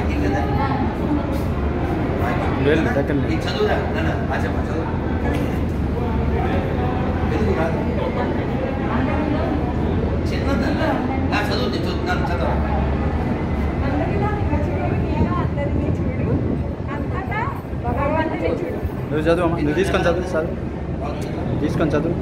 బాకీ కదా బాకీ. వెళ్ళు, దగ్గర ఈ చదువురా నాన్న ఆచమ్మ చదువు వెలుగు రాదు చిన్నదన్న నా చదువు నేను చదువుతున్నాను చదవ నువ్వు చదువు అమ్మా నువ్వు తీసుకొని చదువు చదువు తీసుకొని చదువు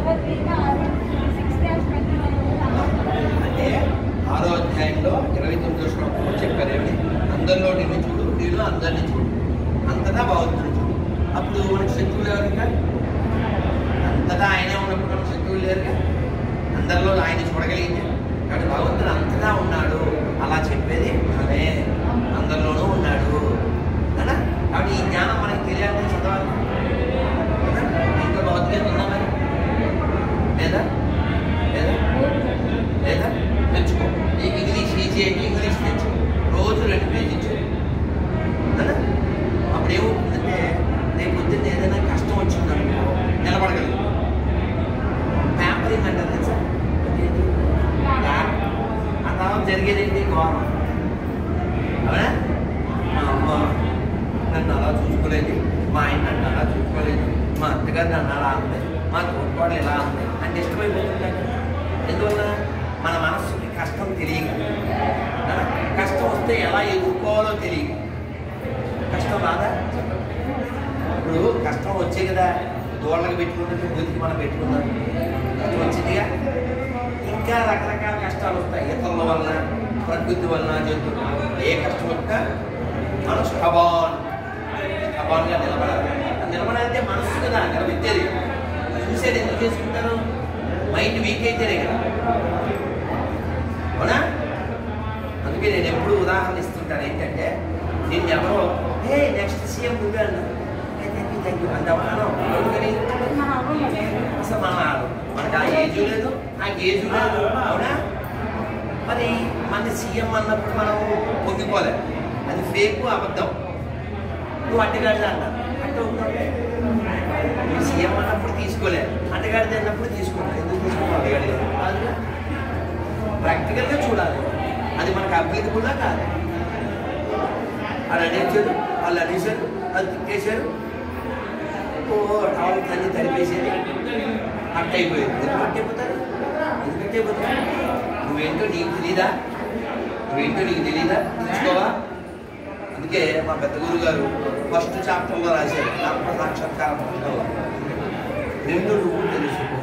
అంటే ఆరో అధ్యాయంలో ఇరవై తొమ్మిదో శ్లోకంలో చెప్పారు ఏమిటి అందరిలో నిన్ను చూడు నీలో అందరినీ చూడు అంతటా భగవంతుడు చూడు అప్పుడు మనకి శత్రువులు ఎవరు ఇంకా అంతటా ఆయనే ఉన్నప్పుడు మనకు శత్రువులు లేరుగా అందరిలో ఆయన చూడగలిగింది కాబట్టి భగవంతుడు అంతటా ఉన్నాడు అలా చెప్పేది మనమే అందరిలోనూ ఉన్నాడు కదా కాబట్టి ఈ జ్ఞానం మనకి తెలియాలంటే చదవాలి కదా? ఇంట్లో భగవద్గీత ఉందా మరి లేదా లేదా లేదా తెచ్చుకో నీకు ఇంగ్లీష్ ఈజీ అయితే ఇంగ్లీష్ తెచ్చుకో రోజు రెండు పేజీ చదువు. కదా అప్పుడు ఏమవుతుందంటే రేపు పొద్దున్న ఏదైనా కష్టం వచ్చిందనుకో నిలబడగలదు ప్యాంపరింగ్ అంటారు తెలుసా అదేంటి? ప్యాం- ఆ తర్వాత జరిగేది ఏంటి ఘోరం అవునా మా అమ్మ నన్ను అలా చూసుకోలేదు మా ఆయన నన్ను అలా చూసుకోలేదు మా అత్తగారు నన్ను అలా అంది మా తోడుకోడలు ఇలా అంది అంటే ఇష్టమైపోతుందండి ఎందువల్ల మన మనస్సుకి కష్టం తెలియక కదా? కష్టం వస్తే ఎలా ఎదుర్కోవాలో తెలియక కష్టం రాదా ఇప్పుడు కష్టం వచ్చే కదా దోళ్ళకి పెట్టుకున్నట్టు బుద్ధికి మనం పెట్టుకున్నాం కష్టం వచ్చిందిగా ఇంకా రకరకాల కష్టాలు వస్తాయి ఇతరుల వలన ప్రకృతి వలన జంతువుల ఏ కష్టం వచ్చినా మనం స్టబాన్ స్టబాన్గా నిలబడాలి ఆ నిలబడాలంటే మనస్సు కదా నిలబెట్టేది చూసేది ఎందుకు చేసుకుంటారు మైండ్ వీక్ అయితేనే కదా అవునా అందుకే నేను ఎప్పుడు ఉదాహరణ ఇస్తుంటాను ఏంటంటే నిన్ను ఎవరో హే నెక్స్ట్ సీఎం నువ్వే అన్నా థ్యాంక్ యూ థ్యాంక్ యూ అంటావా అనో. ఎందుకని అసలు మన మనకు ఆ ఏజ్ లేదు ఆ ఏజ్ లేదు అవునా మరి మన సీఎం అన్నప్పుడు మనం పొంగిపోలే అది ఫేక్ అబద్ధం నువ్వు అడ్డగాడిద అన్నా అంటే నువ్వు సీఎం అన్నప్పుడు తీసుకోలే అడ్డగాడిద అన్నప్పుడు తీసుకున్నా ఎందుకు తీసుకున్నావు అడ్డగాడిద కాదుగా ప్రాక్టికల్గా చూడాలి అది మనకు అప్లికబుల్లా కాదు వాళ్ళు అనేసారు వాళ్ళు అనేసారు వాళ్ళు తిట్టేశారు ఓ టవల్ తల్లి తడిపేసేది అట్టయిపోయింది ఎందుకు అట్టయిపోతారు ఎందుకు అట్టయిపోతారు నువ్వేంటో నీకు తెలీదా నువ్వేంటో నీకు తెలీదా తెలుసుకోవా అందుకే మా పెద్ద గురువు గారు ఫస్ట్ చాప్టర్లో రాశారు ఆత్మ సాక్షాత్కారం పుస్తకంలో నిన్ను నువ్వు తెలుసుకో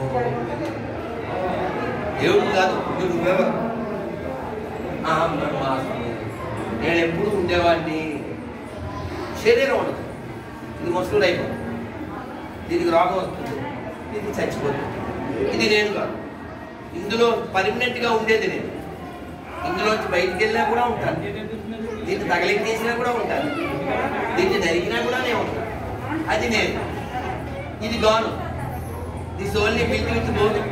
దేవుడు కాదు నువ్వు నువ్వెవరు అహం బ్రహ్మాస్మి నేను ఎప్పుడు ఉండేవాడిని శరీరం ఉండదు ఇది మసులు అయిపోతుంది దీనికి రోగం వస్తుంది ఇది చచ్చిపోతుంది ఇది నేను కాదు ఇందులో పర్మనెంట్గా ఉండేది నేను ఇందులోంచి బయటికి వెళ్ళినా కూడా ఉంటాను దీన్ని తగలించేసినా కూడా ఉంటాను దీన్ని నరికినా కూడా నేను ఉంటాను అది నేను ఇది గాను this only built with both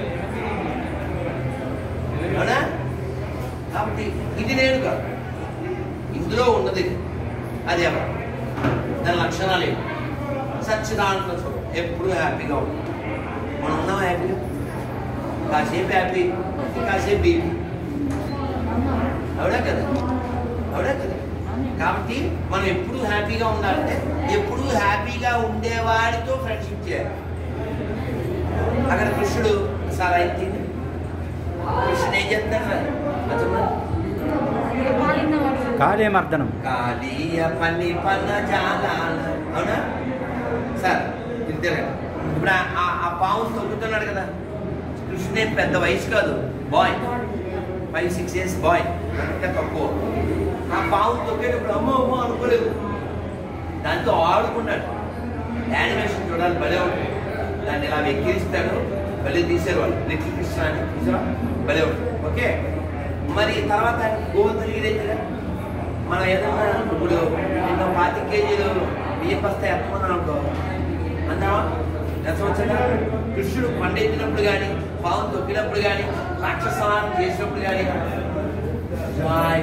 అవునా కాబట్టి ఇది నేను కాదు ఇందులో ఉన్నది అది ఎవరు దాని లక్షణాలు ఏంటి సచ్చిదానంద స్వరూపం ఎప్పుడు హ్యాపీగా ఉంటుంది మనం ఉన్నాం హ్యాపీగా కాసేపు హ్యాపీ కాసేపు బీపీ అవునా కదా అవునా కదా కాబట్టి మనం ఎప్పుడు హ్యాపీగా ఉండాలంటే ఎప్పుడు హ్యాపీగా ఉండేవాడితో ఫ్రెండ్షిప్ చేయాలి అక్కడ కృష్ణుడు సార్ అయితే కృష్ణుడు ఏం చేస్తాడు అతను కాళీయమర్దనం కాళీయ పని పన్న జాలాల అవునా సార్ ఇద్దరు ఇప్పుడు ఆ- ఆ- ఆ పాము తొక్కుతున్నాడు కదా కృష్ణుడు ఏం పెద్ద వయసు కాదు boy five six years boy ఇంకా తక్కువ ఆ పాము తొక్కేటప్పుడు అమ్మో అమ్మో అనుకోలేదు దాంతో ఆడుకున్నాడు యానిమేషన్ చూడాలి భలే ఉంటుంది దాన్ని ఇలా వెక్కిరిస్తాడు భలే తీశారు వాళ్ళు లిటిల్ కృష్ణ అని చూసారా భలే ఉంటుంది ఓకే మరి తర్వాత గోవ తిరిగితే మనం ఏదన్నా ఇప్పుడు ఎన్నో పాతి కేజీలు బియ్యం వస్తాయి ఎత్తమని అనుకో అంటావా ఎంత వచ్చినా కృష్ణుడు పండెత్తినప్పుడు కానీ పాము తొక్కినప్పుడు కానీ రాక్షసనాన్ని చేసినప్పుడు కానీ జాయ్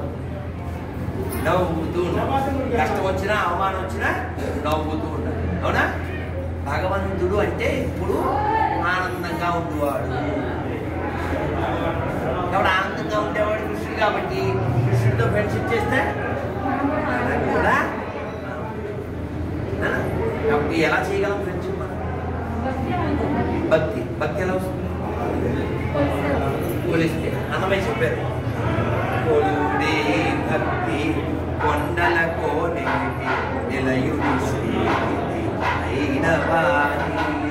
నవ్వుతూ ఉండాలి కష్టం వచ్చినా అవమానం వచ్చినా నవ్వుతూ ఉండాలి అవునా భగవంతుడు అంటే ఇప్పుడు ఆనందంగా ఉండేవాడు కాబట్టి ఆనందంగా ఉండేవాడు కృష్ణుడు కాబట్టి కృష్ణుడితో ఫ్రెండ్షిప్ చేస్తే కదా నాన్న, అప్పుడు ఎలా చేయగలం ఫ్రెండ్షిప్ మనం భక్తి భక్తి ఎలా వస్తుంది పోలిస్తే అన్నమయ్య చెప్పారు కొలుడే భక్తి కొండల కోనేటి నిలయుడి శ్రీనిధి అయిన వారి